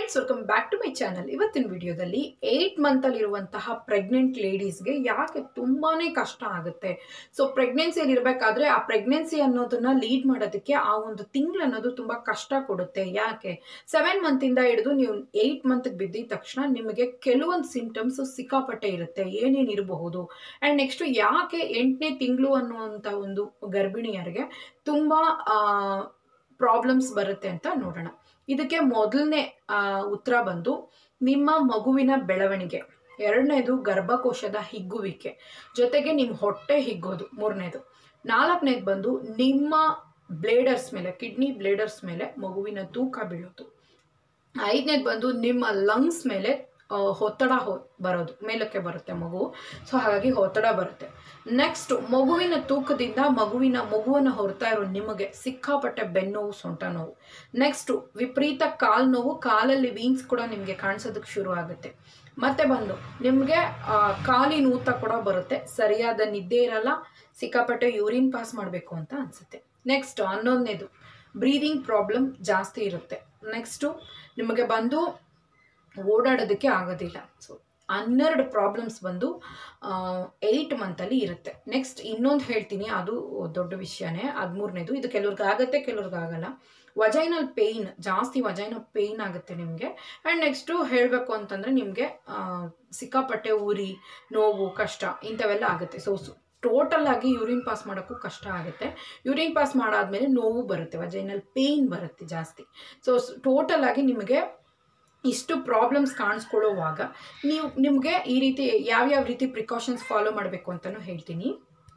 friends welcome back to my channel ಇವತ್ತಿನ ವಿಡಿಯೋದಲ್ಲಿ eight ಮಂತಲ್ಲಿರುವಂತಹ pregnant ಲೇಡೀಸ್ಗೆ ಯಾಕೆ ತುಂಬಾ ಕಷ್ಟ ಆಗುತ್ತೆ ಸೊ ಪ್ರೆಗ್ನೆನ್ಸಿಯಲ್ಲಿ ಇರಬೇಕಾದ್ರೆ ಆ ಪ್ರೆಗ್ನೆನ್ಸಿ ಅನ್ನೋದನ್ನ ಲೀಡ್ ಮಾಡೋದಕ್ಕೆ ಆ ಒಂದು ತಿಂಗಳು ಅನ್ನೋದು ತುಂಬ ಕಷ್ಟ ಕೊಡುತ್ತೆ ಯಾಕೆ ಸೆವೆನ್ ಮಂತಿಂದ ಹಿಡಿದು ನೀವು ಏಯ್ಟ್ ಮಂತ್ಗೆ ಬಿದ್ದಿದ ತಕ್ಷಣ ನಿಮಗೆ ಕೆಲವೊಂದು ಸಿಂಟಮ್ಸ್ ಸಿಕ್ಕಾಪಟ್ಟೆ ಇರುತ್ತೆ ಏನೇನು ಇರಬಹುದು ಆ್ಯಂಡ್ ನೆಕ್ಸ್ಟ್ ಯಾಕೆ ಎಂಟನೇ ತಿಂಗಳು ಅನ್ನುವಂಥ ಒಂದು ಗರ್ಭಿಣಿಯರಿಗೆ ತುಂಬ ಪ್ರಾಬ್ಲಮ್ಸ್ ಬರುತ್ತೆ ಅಂತ ನೋಡೋಣ ಇದಕ್ಕೆ ಮೊದಲನೇ ಉತ್ತರ ಬಂದು ನಿಮ್ಮ ಮಗುವಿನ ಬೆಳವಣಿಗೆ ಎರಡನೇದು ಗರ್ಭಕೋಶದ ಹಿಗ್ಗುವಿಕೆ ಜೊತೆಗೆ ನಿಮ್ಮ ಹೊಟ್ಟೆ ಹಿಗ್ಗೋದು ಮೂರನೇದು ನಾಲ್ಕನೇದು ಬಂದು ನಿಮ್ಮ ಬ್ಲೇಡರ್ಸ್ ಮೇಲೆ ಕಿಡ್ನಿ ಬ್ಲೇಡರ್ಸ್ ಮೇಲೆ ಮಗುವಿನ ತೂಕ ಬೀಳೋದು ಐದನೇದು ಬಂದು ನಿಮ್ಮ ಲಂಗ್ಸ್ ಮೇಲೆ ಆ, ಒತ್ತಡ ಹೋ ಬರೋದು ಮೇಲಕ್ಕೆ ಬರುತ್ತೆ ಮಗು ಸೊ ಹಾಗಾಗಿ ಒತ್ತಡ ಬರುತ್ತೆ ನೆಕ್ಸ್ಟ್ ಮಗುವಿನ ತೂಕದಿಂದ ಮಗುವಿನ ಮಗುವನ್ನು ಹೊರತಾ ಇರೋ ನಿಮಗೆ ಸಿಕ್ಕಾಪಟ್ಟೆ ಬೆನ್ನೋವು ಸೊಂಟ ನೋವು ನೆಕ್ಸ್ಟ್ ವಿಪರೀತ ಕಾಲು ನೋವು ಕಾಲಲ್ಲಿ ವೀನ್ಸ್ ಕೂಡ ನಿಮಗೆ ಕಾಣಿಸೋದಕ್ಕೆ ಶುರು ಆಗುತ್ತೆ ಮತ್ತೆ ಬಂದು ನಿಮಗೆ ಕಾಲಿನ ಊತ ಕೂಡ ಬರುತ್ತೆ ಸರಿಯಾದ ನಿದ್ದೆ ಇರಲ್ಲ ಸಿಕ್ಕಾಪಟ್ಟೆ ಯೂರಿನ್ ಪಾಸ್ ಮಾಡಬೇಕು ಅಂತ ಅನಿಸುತ್ತೆ ನೆಕ್ಸ್ಟ್ ಹನ್ನೊಂದನೇದು ಬ್ರೀದಿಂಗ್ ಪ್ರಾಬ್ಲಮ್ ಜಾಸ್ತಿ ಇರುತ್ತೆ ನೆಕ್ಸ್ಟು ನಿಮಗೆ ಬಂದು ಓಡಾಡೋದಕ್ಕೆ ಆಗೋದಿಲ್ಲ ಸೊ ಹನ್ನೆರಡು ಪ್ರಾಬ್ಲಮ್ಸ್ ಬಂದು ಏಯ್ಟ್ ಮಂತಲ್ಲಿ ಇರುತ್ತೆ ನೆಕ್ಸ್ಟ್ ಇನ್ನೊಂದು ಹೇಳ್ತೀನಿ ಅದು ದೊಡ್ಡ ವಿಷಯನೇ ಹದಿಮೂರನೇದು ಇದು ಕೆಲವ್ರಿಗೆ ಆಗುತ್ತೆ ಕೆಲವ್ರಿಗೆ ಆಗಲ್ಲ ವಜೈನಲ್ ಪೇಯ್ನ್ ಜಾಸ್ತಿ ವಜೈನಲ್ ಪೇಯ್ನ್ ಆಗುತ್ತೆ ನಿಮಗೆ ಆ್ಯಂಡ್ ನೆಕ್ಸ್ಟು ಹೇಳಬೇಕು ಅಂತಂದರೆ ನಿಮಗೆ ಸಿಕ್ಕಾಪಟ್ಟೆ ಉರಿ ನೋವು ಕಷ್ಟ ಇಂಥವೆಲ್ಲ ಆಗುತ್ತೆ ಸೊ ಟೋಟಲ್ ಆಗಿ ಯೂರಿನ್ ಪಾಸ್ ಮಾಡೋಕ್ಕೂ ಕಷ್ಟ ಆಗುತ್ತೆ ಯೂರಿನ್ ಪಾಸ್ ಮಾಡಾದ್ಮೇಲೆ ನೋವು ಬರುತ್ತೆ ವಜೈನಲ್ ಪೇಯ್ನ್ ಬರುತ್ತೆ ಜಾಸ್ತಿ ಸೊ ಟೋಟಲ್ ಆಗಿ ನಿಮಗೆ ಇಷ್ಟು ಪ್ರಾಬ್ಲಮ್ಸ್ ಕಾಣಿಸ್ಕೊಳ್ಳೋವಾಗ ನೀವು ನಿಮಗೆ ಈ ರೀತಿ ಯಾವ್ಯಾವ ರೀತಿ ಪ್ರಿಕಾಷನ್ಸ್ ಫಾಲೋ ಮಾಡಬೇಕು ಅಂತಲೂ ಹೇಳ್ತೀನಿ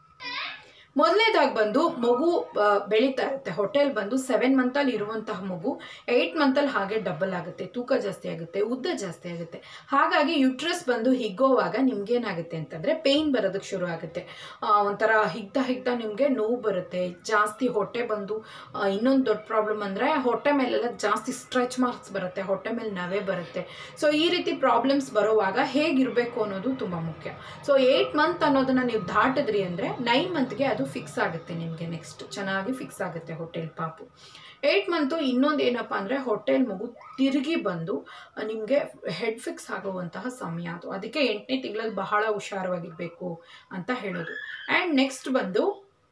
ಮೊದಲನೇದಾಗಿ ಬಂದು ಮಗು ಆ, ಬೆಳೀತಾ ಇರುತ್ತೆ ಹೊಟ್ಟೆಲ್ ಬಂದು ಸೆವೆನ್ ಮಂತಲ್ಲಿ ಇರುವಂತಹ ಮಗು ಏಯ್ಟ್ ಮಂತಲ್ಲಿ ಹಾಗೆ ಡಬಲ್ ಆಗುತ್ತೆ ತೂಕ ಜಾಸ್ತಿ ಆಗುತ್ತೆ ಉದ್ದ ಜಾಸ್ತಿ ಆಗುತ್ತೆ ಹಾಗಾಗಿ ಯುಟ್ರಸ್ ಬಂದು ಹಿಗ್ಗೋವಾಗ ನಿಮ್ಗೇನಾಗುತ್ತೆ ಅಂತಂದರೆ ಪೇಯ್ನ್ ಬರೋದಕ್ಕೆ ಶುರು ಆಗುತ್ತೆ ಆ, ಒಂಥರ ಹಿಗ್ತಾ ಹಿಗ್ತಾ ನಿಮಗೆ ನೋವು ಬರುತ್ತೆ ಜಾಸ್ತಿ ಹೊಟ್ಟೆ ಬಂದು ಇನ್ನೊಂದು ದೊಡ್ಡ ಪ್ರಾಬ್ಲಮ್ ಅಂದರೆ ಹೊಟ್ಟೆ ಮೇಲೆಲ್ಲ ಜಾಸ್ತಿ ಸ್ಟ್ರೆಚ್ ಮಾರ್ಕ್ಸ್ ಬರುತ್ತೆ ಹೊಟ್ಟೆ ಮೇಲೆ ನವೆ ಬರುತ್ತೆ ಸೊ ಈ ರೀತಿ ಪ್ರಾಬ್ಲಮ್ಸ್ ಬರೋವಾಗ ಹೇಗಿರಬೇಕು ಅನ್ನೋದು ತುಂಬ ಮುಖ್ಯ ಸೊ ಏಯ್ಟ್ ಮಂತ್ ಅನ್ನೋದನ್ನ ನೀವು ದಾಟಿದ್ರಿ ಅಂದರೆ ನೈನ್ ಮಂತ್ಗೆ ಅದು ಫಿಕ್ಸ್ ಆಗುತ್ತೆ ನಿಮಗೆ ನೆಕ್ಸ್ಟ್ ಚೆನ್ನಾಗಿ ಫಿಕ್ಸ್ ಆಗುತ್ತೆ ಹೊಟ್ಟೆಲ್ ಪಾಪು ಏಯ್ಟ್ ಮಂತು ಇನ್ನೊಂದು ಏನಪ್ಪ ಅಂದರೆ ಹೊಟ್ಟೆಲ್ ಮಗು ತಿರುಗಿ ಬಂದು ನಿಮಗೆ ಹೆಡ್ ಫಿಕ್ಸ್ ಆಗುವಂತಹ ಸಮಯ ಅದು ಅದಕ್ಕೆ ಎಂಟನೇ ತಿಂಗಳಲ್ಲಿ ಬಹಳ ಹುಷಾರವಾಗಿರಬೇಕು ಅಂತ ಹೇಳೋದು ಆ್ಯಂಡ್ ನೆಕ್ಸ್ಟ್ ಬಂದು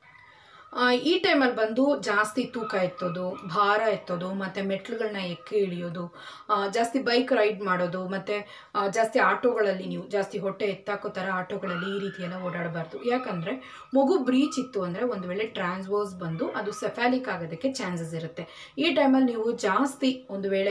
ಆ, ಈ ಟೈಮಲ್ಲಿ ಬಂದು ಜಾಸ್ತಿ ತೂಕ ಎತ್ತೋದು ಭಾರ ಎತ್ತೋದು ಮತ್ತು ಮೆಟ್ಲುಗಳನ್ನ ಎಕ್ಕಿ ಇಳಿಯೋದು ಆ, ಜಾಸ್ತಿ ಬೈಕ್ ರೈಡ್ ಮಾಡೋದು ಮತ್ತು ಜಾಸ್ತಿ ಆಟೋಗಳಲ್ಲಿ ನೀವು ಜಾಸ್ತಿ ಹೊಟ್ಟೆ ಎತ್ತಾಕೋ ಥರ ಆಟೋಗಳಲ್ಲಿ ಈ ರೀತಿ ಎಲ್ಲ ಓಡಾಡಬಾರ್ದು ಯಾಕಂದರೆ ಮಗು ಬ್ರೀಚ್ ಇತ್ತು ಅಂದರೆ ಒಂದು ವೇಳೆ ಟ್ರಾನ್ಸ್ವರ್ಸ್ ಬಂದು ಅದು ಸೆಫಾಲಿಕ್ ಆಗೋದಕ್ಕೆ ಚಾನ್ಸಸ್ ಇರುತ್ತೆ ಈ ಟೈಮಲ್ಲಿ ನೀವು ಜಾಸ್ತಿ ಒಂದು ವೇಳೆ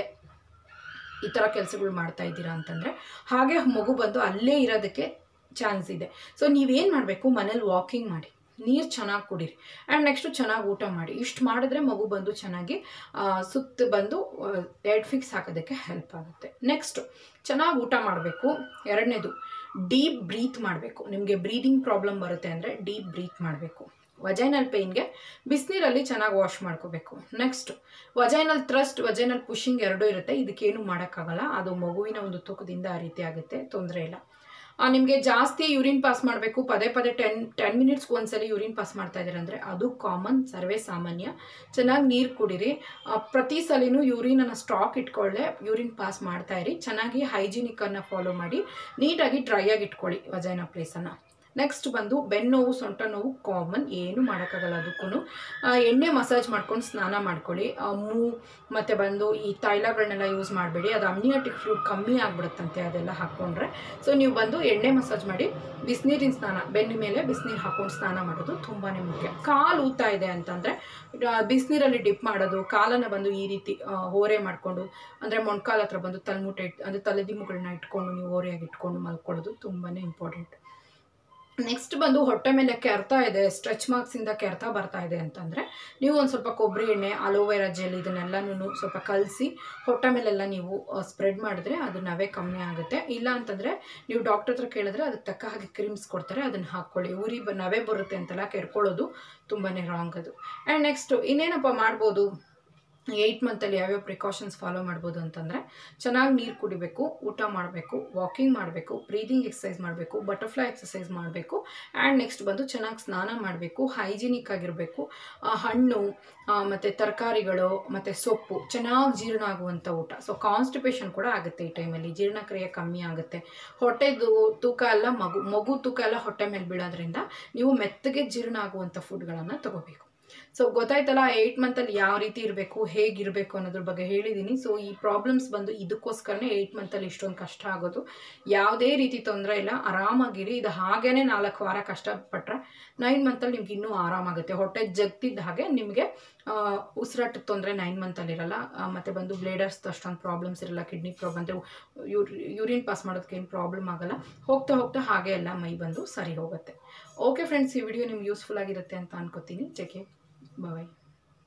ಈ ಥರ ಕೆಲಸಗಳು ಮಾಡ್ತಾ ಇದ್ದೀರಾ ಅಂತಂದರೆ ಹಾಗೆ ಮಗು ಬಂದು ಅಲ್ಲೇ ಇರೋದಕ್ಕೆ ಚಾನ್ಸ್ ಇದೆ ಸೊ ನೀವೇನು ಮಾಡಬೇಕು ಮನೇಲಿ ವಾಕಿಂಗ್ ಮಾಡಿ ನೀರು ಚೆನ್ನಾಗಿ ಕುಡೀರಿ ಆ್ಯಂಡ್ ನೆಕ್ಸ್ಟು ಚೆನ್ನಾಗಿ ಊಟ ಮಾಡಿ ಇಷ್ಟು ಮಾಡಿದ್ರೆ ಮಗು ಬಂದು ಚೆನ್ನಾಗಿ ಆ, ಸುತ್ತ ಬಂದು ಎಡ್ ಫಿಕ್ಸ್ ಹಾಕೋದಕ್ಕೆ ಹೆಲ್ಪ್ ಆಗುತ್ತೆ ನೆಕ್ಸ್ಟು ಚೆನ್ನಾಗಿ ಊಟ ಮಾಡಬೇಕು ಎರಡನೇದು ಡೀಪ್ ಬ್ರೀತ್ ಮಾಡಬೇಕು ನಿಮಗೆ ಬ್ರೀದಿಂಗ್ ಪ್ರಾಬ್ಲಮ್ ಬರುತ್ತೆ ಅಂದರೆ ಡೀಪ್ ಬ್ರೀತ್ ಮಾಡಬೇಕು ವಜೈನಲ್ ಪೇಯ್ನ್ಗೆ ಬಿಸಿನೀರಲ್ಲಿ ಚೆನ್ನಾಗಿ ವಾಶ್ ಮಾಡ್ಕೋಬೇಕು next vaginal thrust vaginal pushing ಎರಡೂ ಇರುತ್ತೆ ಇದಕ್ಕೇನು ಮಾಡೋಕ್ಕಾಗಲ್ಲ ಅದು ಮಗುವಿನ ಒಂದು ತೂಕದಿಂದ ಆ ರೀತಿ ಆಗುತ್ತೆ ತೊಂದರೆ ಇಲ್ಲ ನಿಮಗೆ ಜಾಸ್ತಿ ಯೂರಿನ್ ಪಾಸ್ ಮಾಡಬೇಕು ಪದೇ ಪದೇ ಟೆನ್ ಟೆನ್ ಮಿನಿಟ್ಸ್ಗೆ ಒಂದ್ಸಲಿ ಯೂರಿನ್ ಪಾಸ್ ಮಾಡ್ತಾ ಇದ್ದೀರ ಅಂದರೆ ಅದು ಕಾಮನ್ ಸರ್ವೇ ಸಾಮಾನ್ಯ ಚೆನ್ನಾಗಿ ನೀರು ಕುಡೀರಿ ಆ, ಪ್ರತಿ ಸಲಿನೂ ಯೂರಿನನ್ನು ಸ್ಟಾಕ್ ಇಟ್ಕೊಳ್ಳೆ ಯೂರಿನ್ ಪಾಸ್ ಮಾಡ್ತಾ ಇರಿ ಚೆನ್ನಾಗಿ ಹೈಜಿನಿಕನ್ನು ಫಾಲೋ ಮಾಡಿ ನೀಟಾಗಿ ಡ್ರೈ ಆಗಿ ಇಟ್ಕೊಳ್ಳಿ ವಜೈನ ಪ್ಲೇಸನ್ನು ನೆಕ್ಸ್ಟ್ ಬಂದು ಬೆನ್ನೋವು ಸೊಂಟ ನೋವು ಕಾಮನ್ ಏನು ಮಾಡೋಕ್ಕಾಗಲ್ಲ ಅದಕ್ಕೂ ಎಣ್ಣೆ ಮಸಾಜ್ ಮಾಡ್ಕೊಂಡು ಸ್ನಾನ ಮಾಡ್ಕೊಳ್ಳಿ ಆ, ಮೂ ಮತ್ತು ಬಂದು ಈ ತೈಲಗಳನ್ನೆಲ್ಲ ಯೂಸ್ ಮಾಡಬೇಡಿ ಅದು ಅಮ್ನಿಯಾಟಿಕ್ ಫ್ಲೂಡ್ ಕಮ್ಮಿ ಆಗ್ಬಿಡುತ್ತಂತೆ ಅದೆಲ್ಲ ಹಾಕ್ಕೊಂಡ್ರೆ ಸೊ ನೀವು ಬಂದು ಎಣ್ಣೆ ಮಸಾಜ್ ಮಾಡಿ ಬಿಸಿನೀರಿನ ಸ್ನಾನ ಬೆನ್ನ ಮೇಲೆ ಬಿಸಿನೀರು ಹಾಕ್ಕೊಂಡು ಸ್ನಾನ ಮಾಡೋದು ತುಂಬಾ ಮುಖ್ಯ ಕಾಲು ಊತ ಇದೆ ಅಂತಂದರೆ ಬಿಸಿನೀರಲ್ಲಿ ಡಿಪ್ ಮಾಡೋದು ಕಾಲನ್ನು ಬಂದು ಈ ರೀತಿ ಆ, ಓರೆ ಮಾಡಿಕೊಂಡು ಅಂದರೆ ಮೊಣ್ಕಾಲ ಹತ್ರ ಬಂದು ತಲೆಮೂಟೆ ಇಟ್ ಅಂದರೆ ತಲೆದಿಮ್ಮುಗಳನ್ನ ಇಟ್ಕೊಂಡು ನೀವು ಓರೆಯಾಗಿ ಇಟ್ಕೊಂಡು ಮಲ್ಕೊಳ್ಳೋದು ತುಂಬಾ ಇಂಪಾರ್ಟೆಂಟ್ ನೆಕ್ಸ್ಟ್ ಬಂದು ಹೊಟ್ಟೆ ಮೇಲೆ ಕೆರ್ತಾ ಇದೆ ಸ್ಟ್ರೆಚ್ ಮಾರ್ಕ್ಸಿಂದ ಕೆರ್ತಾ ಬರ್ತಾ ಇದೆ ಅಂತಂದರೆ ನೀವು ಒಂದು ಸ್ವಲ್ಪ ಕೊಬ್ಬರಿ ಎಣ್ಣೆ ಅಲೋವೆರಾ ಜೆಲ್ ಇದನ್ನೆಲ್ಲನೂ ಸ್ವಲ್ಪ ಕಲಸಿ ಹೊಟ್ಟೆ ಮೇಲೆಲ್ಲ ನೀವು ಸ್ಪ್ರೆಡ್ ಮಾಡಿದ್ರೆ ಅದು ನವೆ ಕಮ್ಮಿ ಆಗುತ್ತೆ ಇಲ್ಲ ಅಂತಂದರೆ ನೀವು ಡಾಕ್ಟರ್ ಹತ್ರ ಕೇಳಿದ್ರೆ ಅದಕ್ಕೆ ತಕ್ಕ ಹಾಗೆ ಕ್ರೀಮ್ಸ್ ಕೊಡ್ತಾರೆ ಅದನ್ನು ಹಾಕ್ಕೊಳ್ಳಿ ಉರಿ ಬ ನವೆ ಬರುತ್ತೆ ಅಂತೆಲ್ಲ ಕೆರ್ಕೊಳ್ಳೋದು ತುಂಬಾ ರಾಂಗ್ ಅದು ಆ್ಯಂಡ್ ನೆಕ್ಸ್ಟು ಇನ್ನೇನಪ್ಪ ಮಾಡ್ಬೋದು ಏಯ್ಟ್ ಮಂತಲ್ಲಿ ಯಾವ್ಯಾವ ಪ್ರಿಕಾಷನ್ಸ್ ಫಾಲೋ ಮಾಡ್ಬೋದು ಅಂತಂದರೆ ಚೆನ್ನಾಗಿ ನೀರು ಕುಡಿಬೇಕು ಊಟ ಮಾಡಬೇಕು ವಾಕಿಂಗ್ ಮಾಡಬೇಕು ಬ್ರೀದಿಂಗ್ ಎಕ್ಸಸೈಸ್ ಮಾಡಬೇಕು ಬಟರ್ಫ್ಲೈ ಎಕ್ಸಸೈಸ್ ಮಾಡಬೇಕು ಆ್ಯಂಡ್ ನೆಕ್ಸ್ಟ್ ಬಂದು ಚೆನ್ನಾಗಿ ಸ್ನಾನ ಮಾಡಬೇಕು ಹೈಜಿನಿಕ್ ಆಗಿರಬೇಕು ಹಣ್ಣು ಮತ್ತು ತರಕಾರಿಗಳು ಮತ್ತು ಸೊಪ್ಪು ಚೆನ್ನಾಗಿ ಜೀರ್ಣ ಆಗುವಂಥ ಊಟ ಸೊ ಕಾನ್ಸ್ಟಿಪೇಷನ್ ಕೂಡ ಆಗುತ್ತೆ ಈ ಟೈಮಲ್ಲಿ ಜೀರ್ಣಕ್ರಿಯೆ ಕಮ್ಮಿ ಆಗುತ್ತೆ ಹೊಟ್ಟೆದು ತೂಕ ಎಲ್ಲ ಮಗು ಮಗು ತೂಕ ಎಲ್ಲ ಹೊಟ್ಟೆ ಮೇಲೆ ಬೀಳೋದ್ರಿಂದ ನೀವು ಮೆತ್ತಗೆ ಜೀರ್ಣ ಆಗುವಂಥ ಫುಡ್ಗಳನ್ನು ತಗೋಬೇಕು ಸೊ ಗೊತ್ತಾಯ್ತಲ್ಲ ಏಯ್ಟ್ ಮಂತಲ್ಲಿ ಯಾವ ರೀತಿ ಇರಬೇಕು ಹೇಗಿರಬೇಕು ಅನ್ನೋದ್ರ ಬಗ್ಗೆ ಹೇಳಿದ್ದೀನಿ ಸೊ ಈ ಪ್ರಾಬ್ಲಮ್ಸ್ ಬಂದು ಇದಕ್ಕೋಸ್ಕರನೇ ಏಯ್ಟ್ ಮಂತಲ್ಲಿ ಇಷ್ಟೊಂದು ಕಷ್ಟ ಆಗೋದು ಯಾವುದೇ ರೀತಿ ತೊಂದರೆ ಇಲ್ಲ ಆರಾಮಾಗಿರಿ ಇದು ಹಾಗೇನೆ ನಾಲ್ಕು ವಾರ ಕಷ್ಟಪಟ್ಟರೆ ನೈನ್ ಮಂತಲ್ಲಿ ನಿಮ್ಗೆ ಇನ್ನೂ ಆರಾಮಾಗುತ್ತೆ ಹೊಟ್ಟೆ ಜಗ್ತಿದ್ದ ಹಾಗೆ ನಿಮಗೆ ಉಸಿರಾಟದ ತೊಂದರೆ ನೈನ್ ಮಂತಲ್ಲಿರಲ್ಲ ಮತ್ತು ಬಂದು ಬ್ಲೇಡರ್ಸ್ ಅಷ್ಟೊಂದು ಪ್ರಾಬ್ಲಮ್ಸ್ ಇರಲ್ಲ ಕಿಡ್ನಿ ಪ್ರಾಬ್ಲಮ್ ಅಂದರೆ ಯೂರಿನ್ ಪಾಸ್ ಮಾಡೋದಕ್ಕೆ ಏನು ಪ್ರಾಬ್ಲಮ್ ಆಗಲ್ಲ ಹೋಗ್ತಾ ಹೋಗ್ತಾ ಹಾಗೆ ಎಲ್ಲ ಮೈ ಬಂದು ಸರಿ ಹೋಗುತ್ತೆ ಓಕೆ ಫ್ರೆಂಡ್ಸ್ ಈ ವಿಡಿಯೋ ನಿಮ್ಗೆ ಯೂಸ್ಫುಲ್ ಆಗಿರುತ್ತೆ ಅಂತ ಅನ್ಕೋತೀನಿ ಚೆಕ್ ಬಾಯ್